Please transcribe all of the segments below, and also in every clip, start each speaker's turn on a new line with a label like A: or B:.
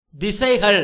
A: திசைகள்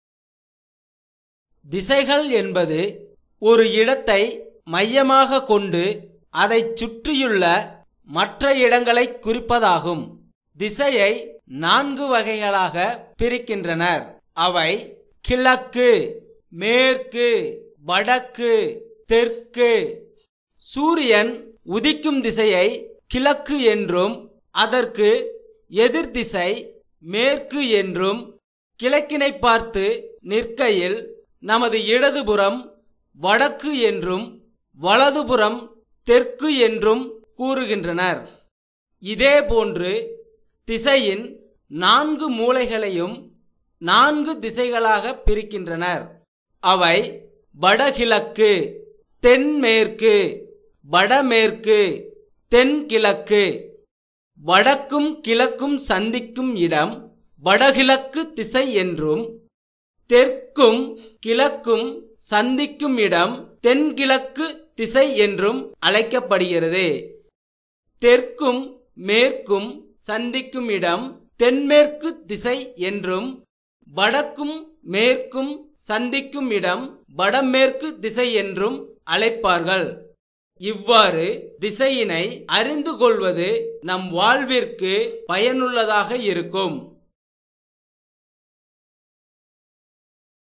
A: திசைகள் என்பது ஒரு இடத்தை மையமாக கொண்டு அதைச் சுற்றியுள்ள மற்ற இடங்களை குறிப்பதாகும் திசையை நான்கு வகைகளாக பிரிக்கின்றனர் அவை கிழக்கு மேற்கு வடக்கு தெற்கு சூரியன் உதிக்கும் திசையை கிழக்கு என்றும் அதற்கு எதிர் திசை மேற்கு என்றும் கிழக்கினை பார்த்து நிற்கையில் நமது இடதுபுறம் வடக்கு என்றும் வலதுபுறம் தெற்கு என்றும் கூறுகின்றனர் இதேபோன்று திசையின் நான்கு மூலைகளையும் நான்கு திசைகளாக பிரிக்கின்றனர் அவை வடகிழக்கு தென்மேற்கு வடமேற்கு தென்கிழக்கு வடக்கும் கிழக்கும் சந்திக்கும் இடம் வடகிழக்கு திசை என்றும் தெற்கும் கிழக்கும் சந்திக்கும் இடம் தென்கிழக்கு திசை என்றும் அழைக்கப்படுகிறது தெற்கும் மேற்கும் சந்திக்கும் இடம் தென்மேற்கு திசை என்றும் வடக்கும் மேற்கும் சந்திக்கும் இடம் வடமேற்கு திசை என்றும் அழைப்பார்கள் இவ்வாறு திசையினை அறிந்து கொள்வது நம் வாழ்விற்கு பயனுள்ளதாக இருக்கும்